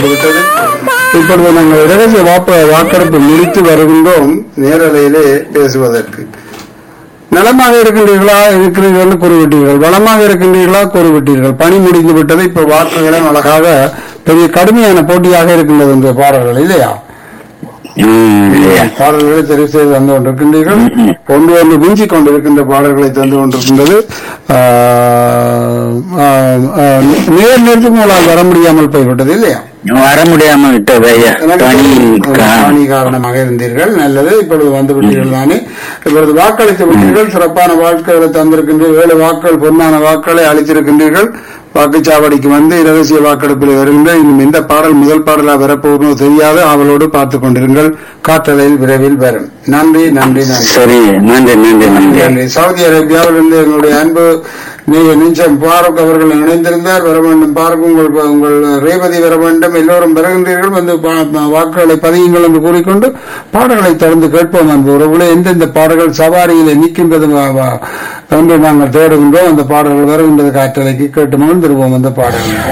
விட்டது இப்பொழுது நாங்கள் இரகசிய வாப்பு வாக்கெடுப்பு முடித்து வருகின்றோம் நேரலையிலே பேசுவதற்கு நலமாக இருக்கின்றீர்களா இருக்கிறீர்கள் என்று கூறிவிட்டீர்கள் வளமாக இருக்கின்றீர்களா கூறிவிட்டீர்கள் பணி முடிந்து விட்டது இப்ப வாக்குகளும் அழகாக பெரிய கடுமையான போட்டியாக இருக்கின்றது இந்த பாடல்கள் இல்லையா ம், இல்லையா? பாடல்களை தெரிவு செய்து தந்து கொண்டிருக்கின்றீர்கள் ஒன்று ஒன்று மிஞ்சிக் கொண்டிருக்கின்ற பாடல்களை தந்து கொண்டிருக்கின்றது ஆஹ், ஆஹ், ஆஹ், நேர் நேரத்துக்கு உங்களால் வர முடியாமல் போய்விட்டது இல்லையா வர முடியாம விட்டது ஐயா பணி கா- பணி காரணமாக இருந்தீர்கள் நல்லது இப்பொழுது வந்து விட்டீர்கள் தானே இப்பொழுது வாக்களித்து விட்டீர்கள் சிறப்பான வாக்குகளை தந்திருக்கின்றீர்கள் ஏழு வாக்குகள் பொன்னான வாக்குகளை அளித்திருக்கின்றீர்கள் வாக்குச்சாவடிக்கு வந்து இரகசிய வாக்கெடுப்பில் வருகின்ற இன்னும் எந்த பாடல் முதல் பாடலா வரப்போகிறதோ தெரியாது அவளோடு பார்த்துக் கொண்டிருங்கள் காற்றலையில் விரைவில் வரும் நன்றி நன்றி நன்றி சரி நன்றி நன்றி நன்றி நன்றி சவுதி அரேபியாவில் இருந்து எங்களுடைய அன்பு நீங்க நிச்சயம் பாரூக் அவர்கள் இணைந்திருந்தார் வர வேண்டும் பாரூக் உங்கள் உங்கள் ரேவதி வர வேண்டும் எல்லோரும் வருகின்றீர்கள் வந்து பா- வாக்குகளை பதியுங்கள் என்று கூறிக்கொண்டு பாடல்களை தொடர்ந்து கேட்போம் அன்பு உறவுகளை எந்தெந்த பாடல்கள் சவாரியிலே நிற்கின்றது வ- வ- என்று நாங்கள் தேடுகின்றோம் அந்த பாடல்கள் வருகின்றது காற்றலைக்கு கேட்டு மகிழ்ந்திருவோம் அந்த பாடல்கள்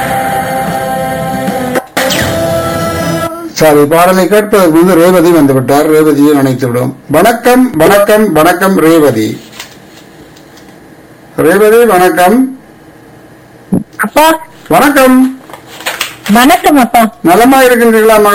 சரி பாடலை கேட்பதற்கு வந்து ரேவதி வந்துவிட்டார் ரேவதியை நினைத்து விடுவோம் வணக்கம் வணக்கம் வணக்கம் ரேவதி ரேவதி வணக்கம் அப்பா வணக்கம் வணக்கம் அப்பா நலமா இருக்கின்றீர்களா